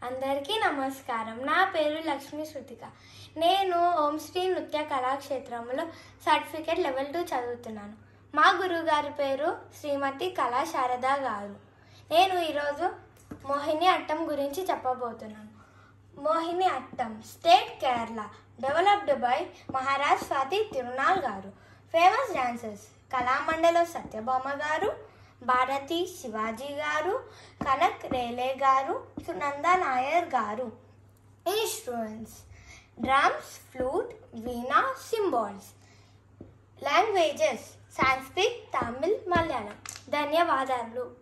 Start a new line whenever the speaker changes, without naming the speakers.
అందరికీ నమస్కారం నా పేరు లక్ష్మీ శృతిక నేను ఓం శ్రీ నృత్య కళాక్షేత్రంలో సర్టిఫికేట్ లెవెల్ టూ చదువుతున్నాను మా గురువుగారి పేరు శ్రీమతి కళా శారద గారు నేను ఈరోజు మోహిని అట్టం గురించి చెప్పబోతున్నాను Mohiniattam state Kerala developed by Maharaj Swathi Thirunal గారు ఫేమస్ డాన్సర్స్ కళామండలో సత్యభామ గారు భారతి శివాజీ గారు కనక్ రేలే గారు సునంద నాయర్ గారు instruments drums flute veena cymbals languages Sanskrit Tamil Malayalam ధన్యవాదాలు